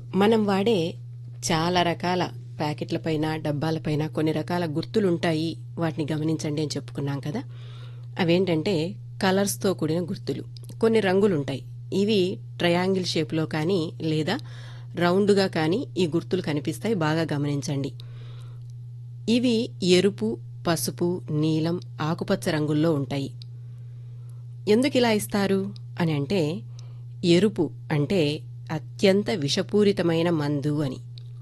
మనం వాడే చాలా రకాల ప్యాకెట్లపైన డబ్బాలపైన కొన్ని రకాల గుర్తులుంటాయి వాటిని గమనించండి అని చెప్పుకున్నాం కదా అవేంటంటే కలర్స్తో కూడిన గుర్తులు కొన్ని రంగులుంటాయి ఇవి ట్రయాంగిల్ షేప్లో కానీ లేదా రౌండ్గా కానీ ఈ గుర్తులు కనిపిస్తాయి బాగా గమనించండి ఇవి ఎరుపు పసుపు నీలం ఆకుపచ్చ రంగుల్లో ఉంటాయి ఎందుకు ఇలా ఇస్తారు అని అంటే ఎరుపు అంటే అత్యంత విషపూరితమైన మందు అని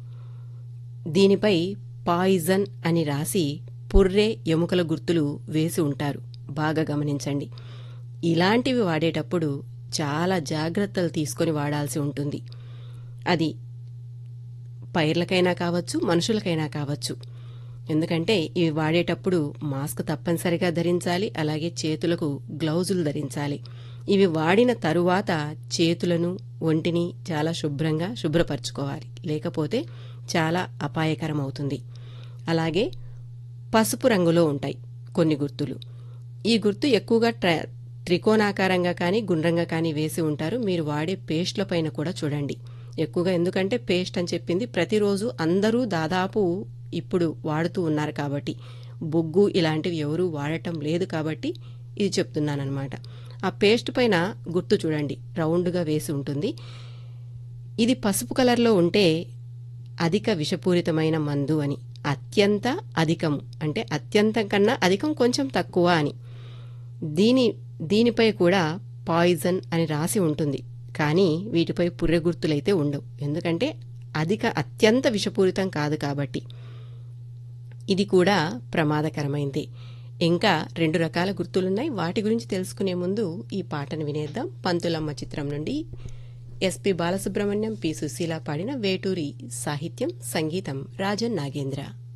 దీనిపై పాయిజన్ అని రాసి పుర్రే ఎముకల గుర్తులు వేసి ఉంటారు బాగా గమనించండి ఇలాంటివి వాడేటప్పుడు చాలా జాగ్రత్తలు తీసుకొని వాడాల్సి ఉంటుంది అది పైర్లకైనా కావచ్చు మనుషులకైనా కావచ్చు ఎందుకంటే ఇవి వాడేటప్పుడు మాస్క్ తప్పనిసరిగా ధరించాలి అలాగే చేతులకు గ్లౌజులు ధరించాలి ఇవి వాడిన తరువాత చేతులను ఒంటిని చాలా శుభ్రంగా శుభ్రపరచుకోవాలి లేకపోతే చాలా అపాయకరం అవుతుంది అలాగే పసుపు రంగులో ఉంటాయి కొన్ని గుర్తులు ఈ గుర్తు ఎక్కువగా ట్ర త్రికోణాకారంగా కానీ గుండ్రంగా కానీ వేసి ఉంటారు మీరు వాడే పేస్ట్ల పైన కూడా చూడండి ఎక్కువగా ఎందుకంటే పేస్ట్ అని చెప్పింది ప్రతిరోజు అందరూ దాదాపు ఇప్పుడు వాడుతూ ఉన్నారు కాబట్టి బొగ్గు ఇలాంటివి ఎవరూ వాడటం లేదు కాబట్టి ఇది చెప్తున్నానమాట ఆ పేస్ట్ పైన గుర్తు చూడండి రౌండ్గా వేసి ఉంటుంది ఇది పసుపు కలర్లో ఉంటే అధిక విషపూరితమైన మందు అని అత్యంత అధికము అంటే అత్యంతం కన్నా అధికం కొంచెం తక్కువ అని దీని దీనిపై కూడా పాయిజన్ అని రాసి ఉంటుంది కానీ వీటిపై పుర్రె గుర్తులైతే ఉండవు ఎందుకంటే అధిక అత్యంత విషపూరితం కాదు కాబట్టి ఇది కూడా ప్రమాదకరమైంది ఇంకా రెండు రకాల గుర్తులున్నాయి వాటి గురించి తెలుసుకునే ముందు ఈ పాటను వినేద్దాం పంతులమ్మ చిత్రం నుండి ఎస్పి బాలసుబ్రహ్మణ్యం పి సుశీల పాడిన వేటూరి సాహిత్యం సంగీతం రాజన్ నాగేంద్ర